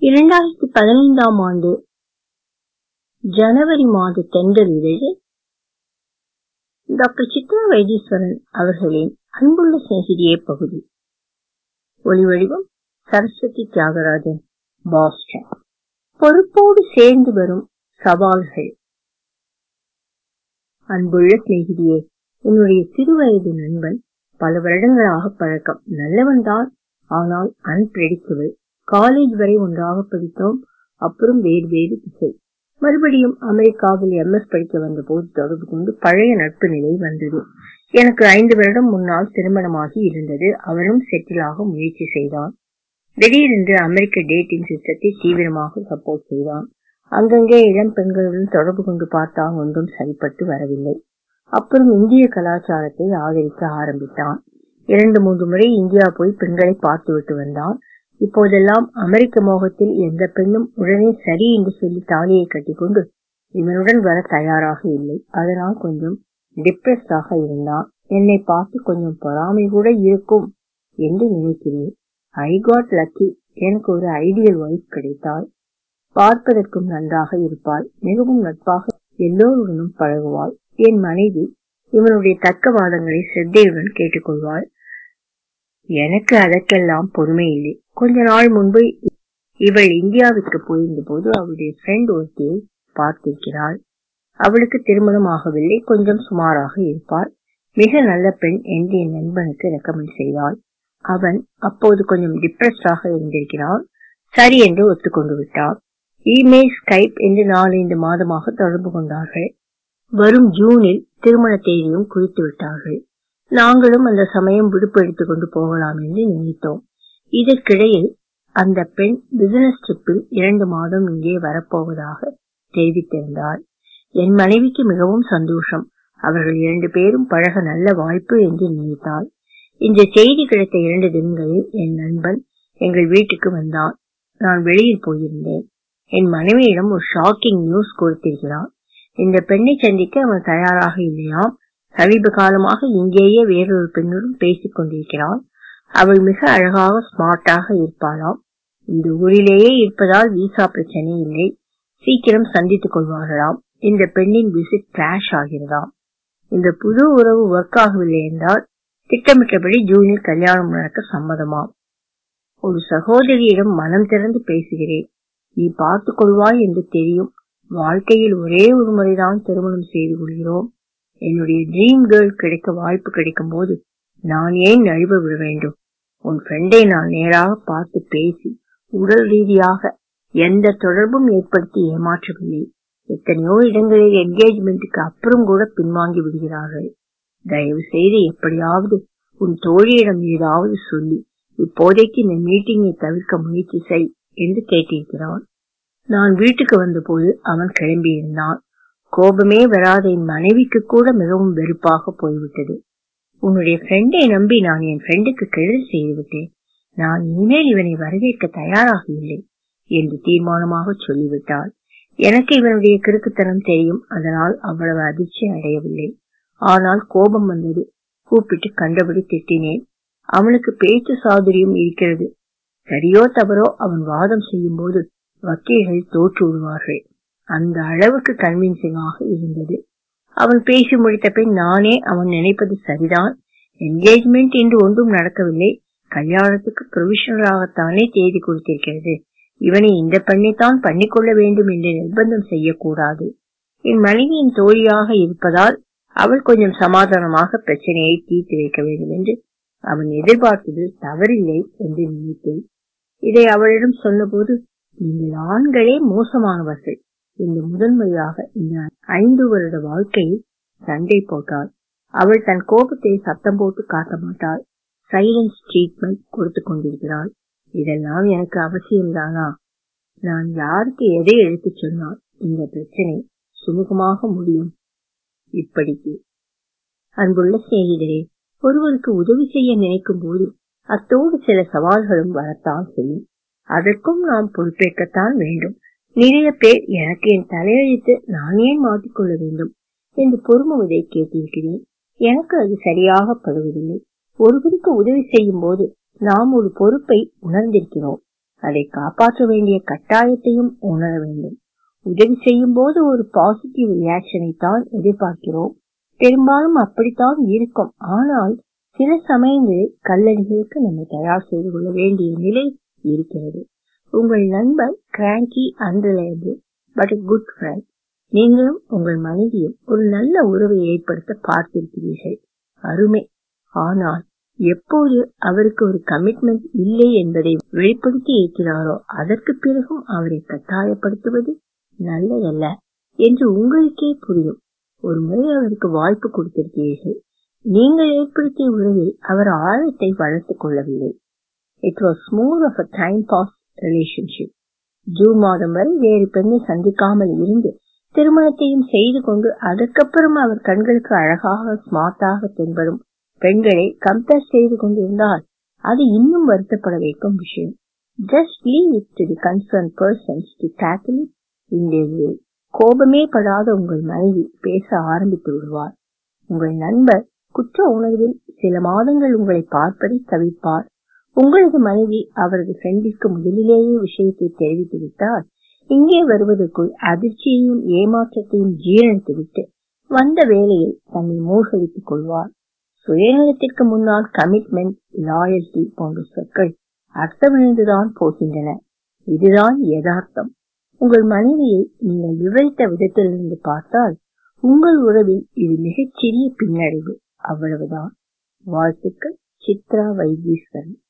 இரண்டாயிரத்தி பதினைந்தாம் ஆண்டு ஜனவரி மாத தென்றல் இதழில் டாக்டர் சித்ரா வைத்தீஸ்வரன் அவர்களின் அன்புள்ள சிநேகிதியே பகுதி ஒளிவடிவம் சரஸ்வதி தியாகராஜன் பாஸ்டன் பொறுப்போடு சேர்ந்து வரும் சவால்கள் அன்புள்ள சிநேகிதியே என்னுடைய சிறுவயது நண்பன் பல வருடங்களாக பழக்கம் நல்லவன்தான் ஆனால் அன்பிரடிக்டபிள் காலேஜ் வரை ஒன்றாக படித்தோம் அப்புறம் வேறு வேறு திசை மறுபடியும் அமெரிக்காவில் எம்எஸ் படிக்க வந்த போது தொடர்பு கொண்டு பழைய நட்பு நிலை வந்தது எனக்கு ஐந்து வருடம் முன்னால் திருமணமாகி இருந்தது அவனும் செட்டில் ஆக முயற்சி செய்தான் திடீரென்று அமெரிக்க டேட்டிங் சிஸ்டத்தை தீவிரமாக சப்போர்ட் செய்தான் அங்கங்கே இளம் பெண்களுடன் தொடர்பு கொண்டு பார்த்தான் ஒன்றும் சரிப்பட்டு வரவில்லை அப்புறம் இந்திய கலாச்சாரத்தை ஆதரிக்க ஆரம்பித்தான் இரண்டு மூன்று முறை இந்தியா போய் பெண்களை பார்த்து விட்டு வந்தான் இப்போதெல்லாம் அமெரிக்க மோகத்தில் எந்த பெண்ணும் உடனே சரி என்று சொல்லி தாலியை கட்டிக்கொண்டு இவனுடன் வர தயாராக இல்லை அதனால் கொஞ்சம் டிப்ரெஸ்டாக இருந்தான் என்னை பார்த்து கொஞ்சம் பொறாமை கூட இருக்கும் என்று நினைக்கிறேன் ஐ காட் லக்கி எனக்கு ஒரு ஐடியல் ஒய்ஃப் கிடைத்தாள் பார்ப்பதற்கும் நன்றாக இருப்பாள் மிகவும் நட்பாக எல்லோருடனும் பழகுவாள் என் மனைவி இவனுடைய தர்க்கவாதங்களை சிரத்தையுடன் கேட்டுக்கொள்வாள் எனக்கு அதற்கெல்லாம் பொறுமை இல்லை கொஞ்ச நாள் முன்பு இவள் இந்தியாவிற்கு போயிருந்த போது அவளுடைய ஃப்ரெண்ட் ஒருத்தியை பார்த்திருக்கிறாள் அவளுக்கு திருமணம் ஆகவில்லை கொஞ்சம் சுமாராக இருப்பாள் மிக நல்ல பெண் என்று என் நண்பனுக்கு ரெக்கமெண்ட் செய்தாள் அவன் அப்போது கொஞ்சம் டிப்ரெஸ்டாக இருந்திருக்கிறான் சரி என்று ஒத்துக்கொண்டு விட்டான் இமெயில் ஸ்கைப் என்று நாலைந்து மாதமாக தொடர்பு கொண்டார்கள் வரும் ஜூனில் திருமண தேதியும் குறித்து விட்டார்கள் நாங்களும் அந்த சமயம் விடுப்பு எடுத்துக் கொண்டு போகலாம் என்று நினைத்தோம் இதற்கிடையில் அந்த பெண் பிசினஸ் ட்ரிப்பில் இரண்டு மாதம் இங்கே வரப்போவதாக தெரிவித்திருந்தாள் என் மனைவிக்கு மிகவும் சந்தோஷம் அவர்கள் இரண்டு பேரும் பழக நல்ல வாய்ப்பு என்று நினைத்தாள் இந்த செய்தி கிடைத்த இரண்டு தினங்களில் என் நண்பன் எங்கள் வீட்டுக்கு வந்தான் நான் வெளியில் போயிருந்தேன் என் மனைவியிடம் ஒரு ஷாக்கிங் நியூஸ் கொடுத்திருக்கிறான் இந்த பெண்ணை சந்திக்க அவன் தயாராக இல்லையாம் சமீப காலமாக இங்கேயே வேறொரு பெண்ணுடன் பேசிக் கொண்டிருக்கிறான் அவள் மிக அழகாக ஸ்மார்ட்டாக இருப்பாளாம் இந்த ஊரிலேயே இருப்பதால் விசா பிரச்சனை இல்லை சீக்கிரம் சந்தித்துக் கொள்வார்களாம் இந்த பெண்ணின் விசிட் கிளாஷ் ஆகிறதாம் இந்த புது உறவு ஒர்க் ஆகவில்லை என்றால் திட்டமிட்டபடி ஜூனில் கல்யாணம் நடக்க சம்மதமாம் ஒரு சகோதரியிடம் மனம் திறந்து பேசுகிறேன் நீ பார்த்துக் கொள்வாய் என்று தெரியும் வாழ்க்கையில் ஒரே ஒரு முறைதான் திருமணம் செய்து கொள்கிறோம் என்னுடைய ட்ரீம் கேர்ள் கிடைக்க வாய்ப்பு கிடைக்கும் போது நான் ஏன் நழுவ விட வேண்டும் உன் ஃப்ரெண்டை நான் நேராக பார்த்து பேசி உடல் ரீதியாக எந்த தொடர்பும் ஏற்படுத்தி ஏமாற்றவில்லை எத்தனையோ இடங்களில் என்கேஜ்மெண்ட்டுக்கு அப்புறம் கூட பின்வாங்கி விடுகிறார்கள் தயவு செய்து எப்படியாவது உன் தோழியிடம் ஏதாவது சொல்லி இப்போதைக்கு இந்த மீட்டிங்கை தவிர்க்க முயற்சி செய் என்று கேட்டிருக்கிறான் நான் வீட்டுக்கு வந்தபோது அவன் கிளம்பியிருந்தான் கோபமே வராத என் மனைவிக்கு கூட மிகவும் வெறுப்பாக போய்விட்டது உன்னுடைய ஃப்ரெண்டை நம்பி நான் என் ஃப்ரெண்டுக்கு கெடுதல் செய்துவிட்டேன் நான் இனிமேல் இவனை வரவேற்க தயாராக இல்லை என்று தீர்மானமாக சொல்லிவிட்டாள் எனக்கு இவனுடைய கிறுக்குத்தனம் தெரியும் அதனால் அவ்வளவு அதிர்ச்சி அடையவில்லை ஆனால் கோபம் வந்தது கூப்பிட்டு கண்டபடி திட்டினேன் அவனுக்கு பேச்சு சாதுரியம் இருக்கிறது சரியோ தவறோ அவன் வாதம் செய்யும் போது வக்கீல்கள் தோற்று விடுவார்கள் அந்த அளவுக்கு கன்வின்சிங்காக இருந்தது அவன் பேசி முடித்த பின் நானே அவன் நினைப்பது சரிதான் என்கேஜ்மெண்ட் என்று ஒன்றும் நடக்கவில்லை கல்யாணத்துக்கு ப்ரொவிஷனலாகத்தானே தேதி கொடுத்திருக்கிறது இவனை இந்த பெண்ணைத்தான் பண்ணிக்கொள்ள வேண்டும் என்று நிர்பந்தம் செய்யக்கூடாது என் மனைவியின் தோழியாக இருப்பதால் அவள் கொஞ்சம் சமாதானமாக பிரச்சனையை தீர்த்து வைக்க வேண்டும் என்று அவன் எதிர்பார்த்தது தவறில்லை என்று நினைத்தேன் இதை அவளிடம் சொன்னபோது நீங்கள் ஆண்களே மோசமானவர்கள் என்று முதன்முறையாக இந்த ஐந்து வருட வாழ்க்கையில் சண்டை போட்டாள் அவள் தன் கோபத்தை சத்தம் போட்டு காட்ட மாட்டாள் சைலன்ஸ் ட்ரீட்மெண்ட் கொடுத்து கொண்டிருக்கிறாள் இதெல்லாம் எனக்கு அவசியம்தானா நான் யாருக்கு எதை எடுத்துச் சொன்னால் இந்த பிரச்சனை சுமூகமாக முடியும் இப்படிக்கு அன்புள்ள சிநேகிதரே ஒருவருக்கு உதவி செய்ய நினைக்கும் போது அத்தோடு சில சவால்களும் வரத்தான் செய்யும் அதற்கும் நாம் பொறுப்பேற்கத்தான் வேண்டும் நிறைய பேர் எனக்கு என் தலையெழுத்து நான் ஏன் மாற்றிக்கொள்ள வேண்டும் என்று பொறுமுவதை கேட்டிருக்கிறேன் எனக்கு அது சரியாக படுவதில்லை ஒருவருக்கு உதவி செய்யும் போது நாம் ஒரு பொறுப்பை உணர்ந்திருக்கிறோம் அதை காப்பாற்ற வேண்டிய கட்டாயத்தையும் உணர வேண்டும் உதவி செய்யும் போது ஒரு பாசிட்டிவ் ரியாக்ஷனை தான் எதிர்பார்க்கிறோம் பெரும்பாலும் அப்படித்தான் இருக்கும் ஆனால் சில சமயங்களில் கல்லடிகளுக்கு நம்மை தயார் செய்து கொள்ள வேண்டிய நிலை இருக்கிறது உங்கள் நண்பர் cranky unreliable but good friend நீங்களும் உங்கள் மனைவியும் ஒரு நல்ல உறவை ஏற்படுத்த பார்த்திருக்கிறீர்கள் அருமை ஆனால் எப்போது அவருக்கு ஒரு கமிட்மெண்ட் இல்லை என்பதை வெளிப்படுத்தி இருக்கிறாரோ அதற்கு பிறகும் அவரை கட்டாயப்படுத்துவது நல்லதல்ல என்று உங்களுக்கே புரியும் ஒரு முறை அவருக்கு வாய்ப்பு கொடுத்திருக்கிறீர்கள் நீங்கள் ஏற்படுத்திய உறவில் அவர் ஆழத்தை வளர்த்துக் கொள்ளவில்லை it was more of a time pass relationship June மாதம் வரை வேறு பெண்ணை சந்திக்காமல் இருந்து திருமணத்தையும் செய்து கொண்டு அதற்கப்புறம் அவர் கண்களுக்கு அழகாக ஸ்மார்ட்டாக தென்படும் பெண்களை கம்பேர் செய்து கொண்டிருந்தால் அது இன்னும் வருத்தப்பட வைக்கும் விஷயம் just leave it to the concern persons to tackle it in their கோபமே படாத உங்கள் மனைவி பேச ஆரம்பித்து விடுவார் உங்கள் நண்பர் குற்ற உணர்வில் சில மாதங்கள் உங்களை பார்ப்பதை தவிர்ப்பார் உங்களது மனைவி அவரது ஃப்ரெண்டிற்கு முதலிலேயே விஷயத்தை தெரிவித்து விட்டால் இங்கே வருவதற்குள் அதிர்ச்சியையும் ஏமாற்றத்தையும் ஜீரணித்துவிட்டு வந்த வேலையில் தன்னை மூழ்கடித்துக் கொள்வார் சுயநலத்திற்கு முன்னால் கமிட்மெண்ட் லாயல்டி போன்ற சொற்கள் அர்த்தமிழந்துதான் போகின்றன இதுதான் யதார்த்தம் உங்கள் மனைவியை நீங்கள் விவரித்த விதத்திலிருந்து பார்த்தால் உங்கள் உறவில் இது மிகச்சிறிய பின்னடைவு அவ்வளவுதான் வாழ்த்துக்கள் சித்ரா வைத்தீஸ்வரன்